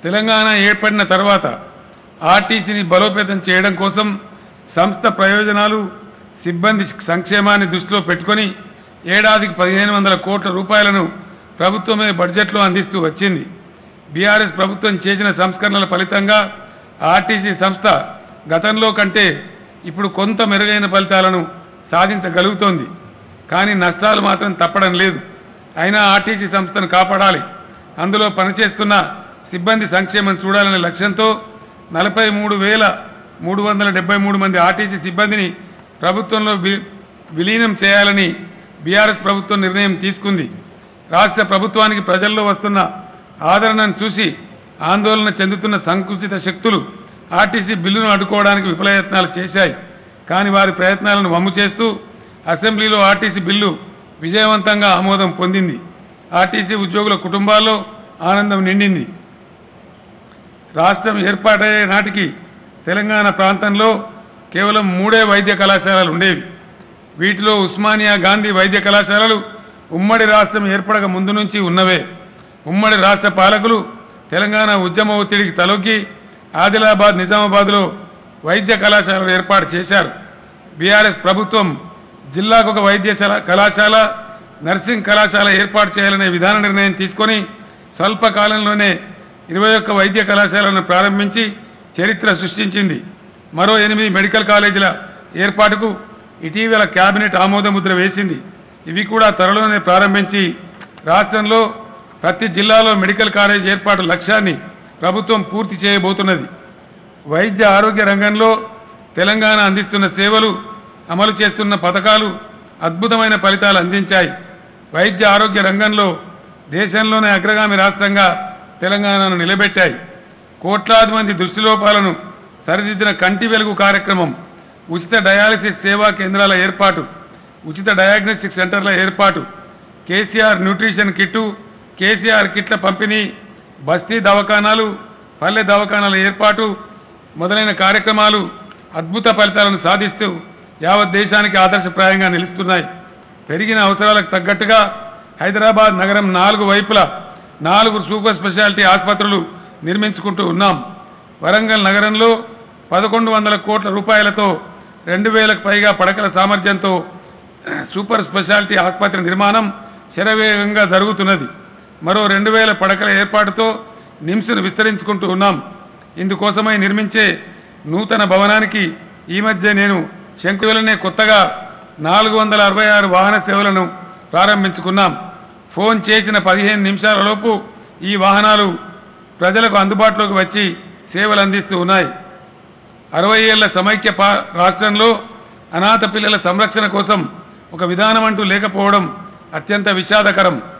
తెలంగాణ ఏర్పడిన తర్వాత ఆర్టీసీని బలోపేతం చేయడం కోసం సంస్థ ప్రయోజనాలు సిబ్బంది సంక్షేమాన్ని దృష్టిలో పెట్టుకొని ఏడాదికి పదిహేను వందల కోట్ల రూపాయలను ప్రభుత్వమే బడ్జెట్లో అందిస్తూ వచ్చింది బీఆర్ఎస్ ప్రభుత్వం చేసిన సంస్కరణల ఫలితంగా ఆర్టీసీ సంస్థ గతంలో కంటే ఇప్పుడు కొంత మెరుగైన ఫలితాలను సాధించగలుగుతోంది కానీ నష్టాలు మాత్రం తప్పడం లేదు అయినా ఆర్టీసీ సంస్థను కాపాడాలి అందులో పనిచేస్తున్న సిబ్బంది సంక్షేమం చూడాలనే లక్ష్యంతో నలభై మూడు వేల మూడు వందల డెబ్బై మూడు మంది ఆర్టీసీ సిబ్బందిని ప్రభుత్వంలో వి- విలీనం చేయాలని బీఆర్ఎస్ ప్రభుత్వం నిర్ణయం తీసుకుంది రాష్ట్ర ప్రభుత్వానికి ప్రజల్లో వస్తున్న ఆదరణను చూసి ఆందోళన చెందుతున్న సంకుచిత శక్తులు ఆర్టీసీ బిల్లును అడ్డుకోవడానికి విఫలయత్నాలు చేశాయి కానీ వారి ప్రయత్నాలను వమ్ము చేస్తూ అసెంబ్లీలో ఆర్టీసీ బిల్లు విజయవంతంగా ఆమోదం పొందింది ఆర్టీసీ ఉద్యోగుల కుటుంబాల్లో ఆనందం నిండింది రాష్ట్రం ఏర్పాటయ్యే నాటికి తెలంగాణ ప్రాంతంలో కేవలం మూడే వైద్య కళాశాలలు ఉండేవి వీటిలో ఉస్మానియా గాంధీ వైద్య కళాశాలలు ఉమ్మడి రాష్ట్రం ఏర్పడక ముందు నుంచి ఉన్నవే ఉమ్మడి రాష్ట్ర పాలకులు తెలంగాణ ఉద్యమ ఒత్తిడికి తలొగ్గి ఆదిలాబాద్ నిజామాబాద్లో వైద్య కళాశాలలు ఏర్పాటు చేశారు బీఆర్ఎస్ ప్రభుత్వం జిల్లాకు ఒక వైద్యశాల కళాశాల నర్సింగ్ కళాశాల ఏర్పాటు చేయాలనే విధాన నిర్ణయం తీసుకొని స్వల్ప కాలంలోనే ఇరవై ఒక్క వైద్య కళాశాలను ప్రారంభించి చరిత్ర సృష్టించింది మరో ఎనిమిది మెడికల్ కాలేజీల ఏర్పాటుకు ఇటీవల కేబినెట్ ఆమోదముద్ర వేసింది ఇవి కూడా త్వరలోనే ప్రారంభించి రాష్ట్రంలో ప్రతి జిల్లాలో మెడికల్ కాలేజ్ ఏర్పాటు లక్ష్యాన్ని ప్రభుత్వం పూర్తి చేయబోతున్నది వైద్య ఆరోగ్య రంగంలో తెలంగాణ అందిస్తున్న సేవలు అమలు చేస్తున్న పథకాలు అద్భుతమైన ఫలితాలు అందించాయి వైద్య ఆరోగ్య రంగంలో దేశంలోనే అగ్రగామి రాష్ట్రంగా తెలంగాణను నిలబెట్టాయి కోట్లాది మంది దృష్టిలోపాలను సరిదిద్దిన కంటి వెలుగు కార్యక్రమం ఉచిత డయాలసిస్ సేవా కేంద్రాల ఏర్పాటు ఉచిత డయాగ్నోస్టిక్ సెంటర్ల ఏర్పాటు కేసీఆర్ న్యూట్రిషన్ కిట్టు కేసీఆర్ కిట్ల పంపిణీ బస్తీ దవాఖానాలు పల్లె దవాఖానాల ఏర్పాటు మొదలైన కార్యక్రమాలు అద్భుత ఫలితాలను సాధిస్తూ యావత్ దేశానికి ఆదర్శప్రాయంగా నిలుస్తున్నాయి పెరిగిన అవసరాలకు తగ్గట్టుగా హైదరాబాద్ నగరం నాలుగు వైపులా నాలుగు సూపర్ స్పెషాలిటీ ఆసుపత్రులు నిర్మించుకుంటూ ఉన్నాం వరంగల్ నగరంలో పదకొండు వందల కోట్ల రూపాయలతో రెండు వేలకు పైగా పడకల సామర్థ్యంతో సూపర్ స్పెషాలిటీ ఆసుపత్రి నిర్మాణం శరవేగంగా జరుగుతున్నది మరో రెండు వేల పడకల ఏర్పాటుతో నిమ్స్ను విస్తరించుకుంటూ ఉన్నాం ఇందుకోసమై నిర్మించే నూతన భవనానికి ఈ మధ్య నేను శంకువలనే కొత్తగా నాలుగు వందల అరవై ఆరు వాహన సేవలను ప్రారంభించుకున్నాం ఫోన్ చేసిన పదిహేను నిమిషాలలోపు ఈ వాహనాలు ప్రజలకు అందుబాటులోకి వచ్చి సేవలు అందిస్తూ ఉన్నాయి అరవై ఏళ్ల సమైక్య పా- రాష్ట్రంలో అనాథ పిల్లల సంరక్షణ కోసం ఒక విధానం అంటూ లేకపోవడం అత్యంత విషాదకరం